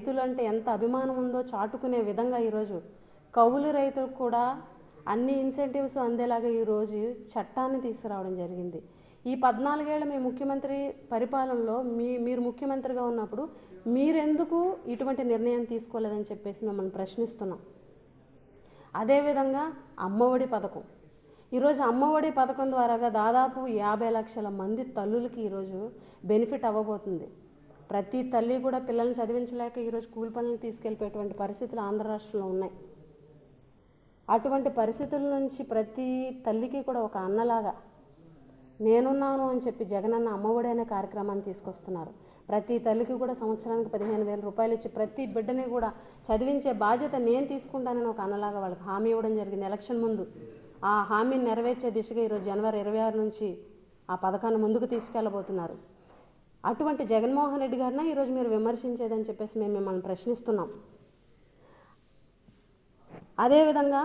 రైతులంటే ఎంత అభిమానం ఉందో చాటుకునే విధంగా ఈరోజు కౌలు రైతులకు కూడా అన్ని ఇన్సెంటివ్స్ అందేలాగా ఈరోజు చట్టాన్ని తీసుకురావడం జరిగింది ఈ పద్నాలుగేళ్ల మీ ముఖ్యమంత్రి పరిపాలనలో మీ మీరు ముఖ్యమంత్రిగా ఉన్నప్పుడు మీరెందుకు ఇటువంటి నిర్ణయం తీసుకోలేదని చెప్పేసి మిమ్మల్ని ప్రశ్నిస్తున్నాం అదేవిధంగా అమ్మఒడి పథకం ఈరోజు అమ్మఒడి పథకం ద్వారాగా దాదాపు యాభై లక్షల మంది తల్లులకి ఈరోజు బెనిఫిట్ అవ్వబోతుంది ప్రతి తల్లి కూడా పిల్లల్ని చదివించలేక ఈరోజు కూలి పనులకు తీసుకెళ్ళిపోయేటువంటి పరిస్థితులు ఆంధ్ర రాష్ట్రంలో ఉన్నాయి అటువంటి పరిస్థితుల నుంచి ప్రతి తల్లికి కూడా ఒక అన్నలాగా నేనున్నాను అని చెప్పి జగనన్న అమ్మఒడి అనే కార్యక్రమాన్ని తీసుకొస్తున్నారు ప్రతి తల్లికి కూడా సంవత్సరానికి పదిహేను వేల రూపాయలు ఇచ్చి ప్రతి బిడ్డని కూడా చదివించే బాధ్యత నేను తీసుకుంటానని ఒక అన్నలాగా వాళ్ళకి హామీ ఇవ్వడం జరిగింది ఎలక్షన్ ముందు ఆ హామీని నెరవేర్చే దిశగా ఈరోజు జనవరి ఇరవై ఆరు నుంచి ఆ పథకాన్ని ముందుకు తీసుకెళ్ళబోతున్నారు అటువంటి జగన్మోహన్ రెడ్డి గారిన ఈరోజు మీరు విమర్శించేదని చెప్పేసి మేము మిమ్మల్ని ప్రశ్నిస్తున్నాం అదేవిధంగా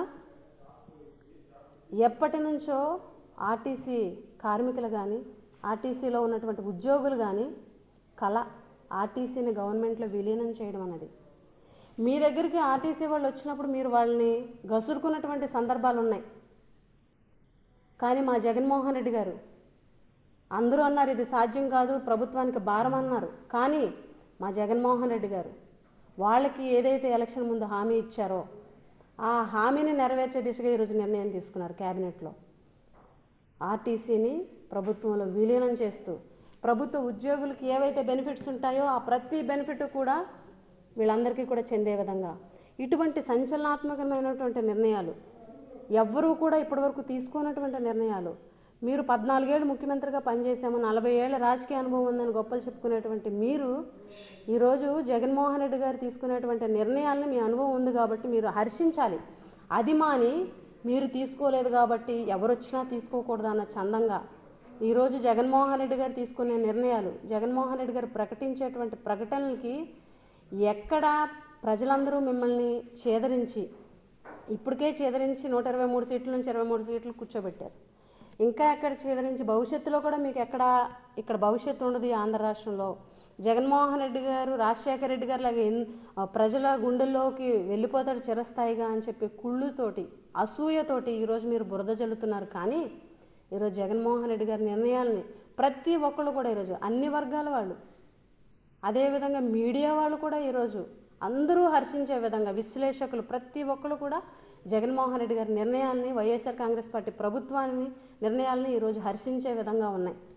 ఎప్పటి నుంచో ఆర్టీసీ కార్మికులు కానీ ఆర్టీసీలో ఉన్నటువంటి ఉద్యోగులు కానీ కళ ఆర్టీసీని గవర్నమెంట్లో విలీనం చేయడం అన్నది మీ దగ్గరికి ఆర్టీసీ వాళ్ళు వచ్చినప్పుడు మీరు వాళ్ళని గసురుకున్నటువంటి సందర్భాలు ఉన్నాయి కానీ మా జగన్మోహన్ రెడ్డి గారు అందరూ అన్నారు ఇది సాధ్యం కాదు ప్రభుత్వానికి భారం అన్నారు కానీ మా జగన్మోహన్ రెడ్డి గారు వాళ్ళకి ఏదైతే ఎలక్షన్ ముందు హామీ ఇచ్చారో ఆ హామీని నెరవేర్చే దిశగా ఈరోజు నిర్ణయం తీసుకున్నారు క్యాబినెట్లో ఆర్టీసీని ప్రభుత్వంలో విలీనం చేస్తూ ప్రభుత్వ ఉద్యోగులకి ఏవైతే బెనిఫిట్స్ ఉంటాయో ఆ ప్రతి బెనిఫిట్ కూడా వీళ్ళందరికీ కూడా చెందే విధంగా ఇటువంటి సంచలనాత్మకమైనటువంటి నిర్ణయాలు ఎవ్వరూ కూడా ఇప్పటివరకు తీసుకోనటువంటి నిర్ణయాలు మీరు పద్నాలుగేళ్ళు ముఖ్యమంత్రిగా పనిచేసాము నలభై ఏళ్ళ రాజకీయ అనుభవం ఉందని గొప్పలు చెప్పుకునేటువంటి మీరు ఈరోజు జగన్మోహన్ రెడ్డి గారు తీసుకునేటువంటి నిర్ణయాలను మీ అనుభవం ఉంది కాబట్టి మీరు హర్షించాలి అది మాని మీరు తీసుకోలేదు కాబట్టి ఎవరొచ్చినా తీసుకోకూడదు అన్న చందంగా ఈరోజు జగన్మోహన్ రెడ్డి గారు తీసుకునే నిర్ణయాలు జగన్మోహన్ రెడ్డి గారు ప్రకటించేటువంటి ప్రకటనలకి ఎక్కడ ప్రజలందరూ మిమ్మల్ని చేదరించి ఇప్పటికే చేదరించి నూట ఇరవై మూడు సీట్ల నుంచి ఇరవై మూడు సీట్లు కూర్చోబెట్టారు ఇంకా ఎక్కడ చేదరించి భవిష్యత్తులో కూడా మీకు ఎక్కడ ఇక్కడ భవిష్యత్తు ఉండదు ఈ ఆంధ్ర రాష్ట్రంలో జగన్మోహన్ రెడ్డి గారు రాజశేఖర రెడ్డి గారు లాగా ఎన్- ఆ ప్రజల గుండెల్లోకి వెళ్ళిపోతాడు చిరస్థాయిగా అని చెప్పి కుళ్ళుతోటి అసూయతోటి ఈరోజు మీరు బురద జల్లుతున్నారు కానీ ఈరోజు జగన్మోహన్ రెడ్డి గారి నిర్ణయాల్ని ప్రతి ఒక్కళ్ళు కూడా ఈరోజు అన్ని వర్గాల వాళ్ళు అదేవిధంగా మీడియా వాళ్ళు కూడా ఈరోజు అందరూ హర్షించే విధంగా విశ్లేషకులు ప్రతి ఒక్కరు కూడా జగన్మోహన్ రెడ్డి గారి నిర్ణయాల్ని వైఎస్ఆర్ కాంగ్రెస్ పార్టీ ప్రభుత్వాన్ని నిర్ణయాల్ని ఈరోజు హర్షించే విధంగా ఉన్నాయి